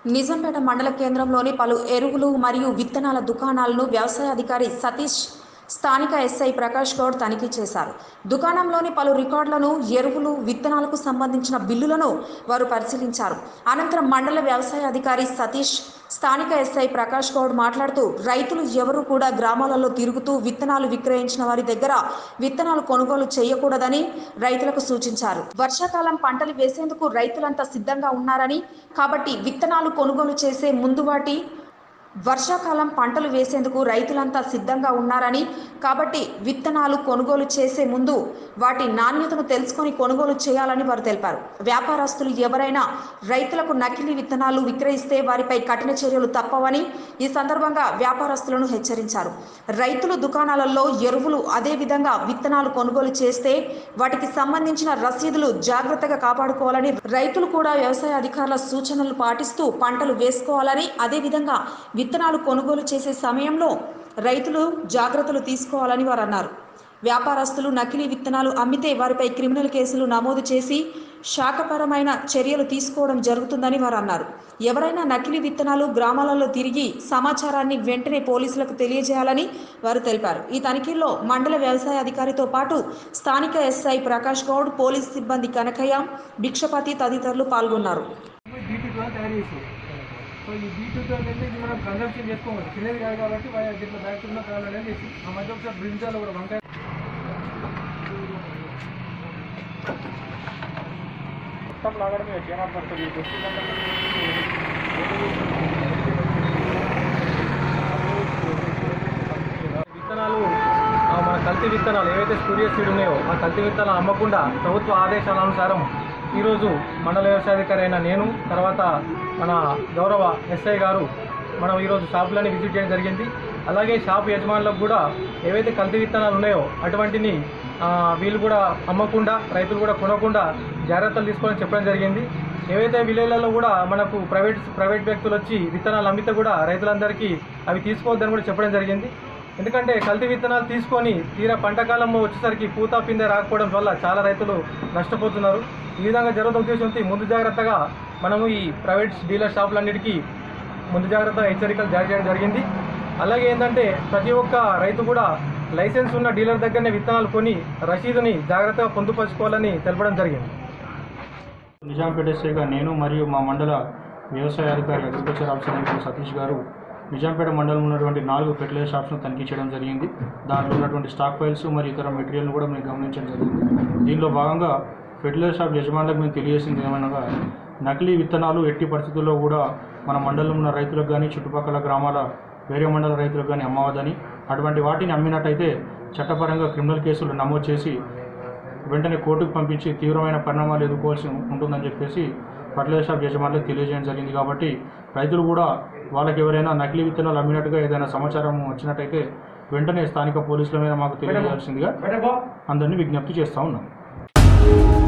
నిజాంపేట మండల కేంద్రంలోని పలు ఎరువులు మరియు విత్తనాల దుకాణాలను వ్యవసాయ అధికారి సతీష్ స్థానిక ఎస్ఐ ప్రకాష్ గౌడ్ తనిఖీ చేశారు దుకాణంలోని పలు రికార్డులను ఎరువులు విత్తనాలకు సంబంధించిన బిల్లులను వారు పరిశీలించారు అనంతరం మండల వ్యవసాయ అధికారి సతీష్ స్థానిక ఎస్ఐ ప్రకాష్ గౌడ్ మాట్లాడుతూ రైతులు ఎవరు కూడా గ్రామాలలో తిరుగుతూ విత్తనాలు విక్రయించిన వారి దగ్గర విత్తనాలు కొనుగోలు చేయకూడదని రైతులకు సూచించారు వర్షాకాలం పంటలు వేసేందుకు రైతులంతా సిద్ధంగా ఉన్నారని కాబట్టి విత్తనాలు కొనుగోలు చేసే ముందు వాటి వర్షాకాలం పంటలు వేసేందుకు రైతులంతా సిద్ధంగా ఉన్నారని కాబట్టి విత్తనాలు కొనుగోలు చేసే ముందు వాటి నాణ్యతను తెలుసుకొని కొనుగోలు చేయాలని వారు తెలిపారు వ్యాపారస్తులు ఎవరైనా రైతులకు నకిలీ విత్తనాలు విక్రయిస్తే వారిపై కఠిన చర్యలు తప్పవని ఈ సందర్భంగా వ్యాపారస్తులను హెచ్చరించారు రైతులు దుకాణాలలో ఎరువులు అదేవిధంగా విత్తనాలు కొనుగోలు చేస్తే వాటికి సంబంధించిన రసీదులు జాగ్రత్తగా కాపాడుకోవాలని రైతులు కూడా వ్యవసాయ అధికారుల సూచనలు పాటిస్తూ పంటలు వేసుకోవాలని అదేవిధంగా విత్తనాలు కొనుగోలు చేసే సమయంలో రైతులు జాగ్రత్తలు తీసుకోవాలని వారు అన్నారు వ్యాపారస్తులు నకిలీ విత్తనాలు అమ్మితే వారిపై క్రిమినల్ కేసులు నమోదు చేసి శాఖపరమైన చర్యలు తీసుకోవడం జరుగుతుందని వారు అన్నారు ఎవరైనా నకిలీ విత్తనాలు గ్రామాలలో తిరిగి సమాచారాన్ని వెంటనే పోలీసులకు తెలియజేయాలని వారు తెలిపారు ఈ తనిఖీల్లో మండల వ్యవసాయ అధికారితో పాటు స్థానిక ఎస్ఐ ప్రకాష్ గౌడ్ పోలీస్ సిబ్బంది కనకయ్య భిక్షపతి తదితరులు పాల్గొన్నారు బీటీ ద్వారా తయారు చేసి సో ఈ బీటీతో అనేది ఇది మనం కన్జంప్షన్ చేసుకోవాలి తినేది కాదు కాబట్టి వాళ్ళ దీంట్లో బ్యాక్టీరియా ఉన్న కారణం అనేది చేసి ఆ మధ్య ఒకసారి బ్రింజాలు కూడా వంకాయ మొత్తం లాగడమే చేనా పడుతుంది విత్తనాలు ఆ, మన కల్తీ విత్తనాలు ఏవైతే స్టూడియో సీడ్ ఉన్నాయో ఆ కల్తీ విత్తనాలు అమ్మకుండా ప్రభుత్వ ఆదేశాల అనుసారం ఈరోజు మండల వ్యవసాయాధికారి అయిన నేను తర్వాత మన గౌరవ ఎస్ఐ గారు మనం ఈరోజు షాపులని విజిట్ చేయడం జరిగింది అలాగే షాపు యజమానులకు కూడా ఏవైతే కల్తీ విత్తనాలు ఉన్నాయో అటువంటిని ఆ, వీళ్ళు కూడా అమ్మకుండా రైతులు కూడా కొనకుండా జాగ్రత్తలు తీసుకోవాలని చెప్పడం జరిగింది ఏవైతే విలేజ్లలో కూడా మనకు ప్రైవేట్ ప్రైవేట్ వ్యక్తులు వచ్చి విత్తనాలు అమ్మితే కూడా రైతులందరికీ అవి తీసుకోవద్దని కూడా చెప్పడం జరిగింది ఎందుకంటే కల్తీ విత్తనాలు తీసుకొని తీరా పంట కాలంలో వచ్చేసరికి పూత పిందె రాకపోవడం వల్ల చాలా రైతులు నష్టపోతున్నారు ఈ విధంగా జరుగుతున్న ఉద్దేశంతో ముందు జాగ్రత్తగా మనము ఈ ప్రైవేట్ డీలర్ షాపులన్నిటికీ ముందు జాగ్రత్త హెచ్చరికలు జారీ చేయడం జరిగింది అలాగే ఏంటంటే ప్రతి ఒక్క రైతు కూడా లైసెన్స్ ఉన్న డీలర్ దగ్గరనే విత్తనాలు కొని రసీదుని జాగ్రత్తగా పొందుపరుచుకోవాలని తెలపడం జరిగింది నిజాంపేట ఎస్ఐగా నేను మరియు మా మండల వ్యవసాయ అధికారి అగ్రికల్చర్ ఆఫీసర్ అయిన సతీష్ గారు నిజాంపేట మండలం ఉన్నటువంటి నాలుగు ఫెర్టిలైజర్ షాప్స్ను తనిఖీ చేయడం జరిగింది దాంట్లో ఉన్నటువంటి స్టాక్ ఫైల్స్ మరియు ఇతర మెటీరియల్ను కూడా మేము గమనించడం జరిగింది దీనిలో భాగంగా ఫెర్టిలైజర్ షాప్ యజమానులకు మేము తెలియజేసింది ఏమనగా నకిలీ విత్తనాలు ఎట్టి పరిస్థితుల్లో కూడా మన మండలంలో ఉన్న రైతులకు కానీ చుట్టుపక్కల గ్రామాల వేరే మండల రైతులకు కానీ అమ్మవద్దని అటువంటి వాటిని అమ్మినట్టయితే చట్టపరంగా క్రిమినల్ కేసులు నమోదు చేసి వెంటనే కోర్టుకు పంపించి తీవ్రమైన పరిణామాలు ఎదుర్కోవాల్సి ఉంటుందని చెప్పేసి ఫర్టిలైజర్ షాప్ యజమానులకు తెలియజేయడం జరిగింది కాబట్టి రైతులు కూడా వాళ్ళకి ఎవరైనా నకిలీ విత్తనాలు అమ్మినట్టుగా ఏదైనా సమాచారం వచ్చినట్టయితే వెంటనే స్థానిక పోలీసుల మీద మాకు తెలియజేయాల్సిందిగా అందరినీ విజ్ఞప్తి చేస్తూ ఉన్నాం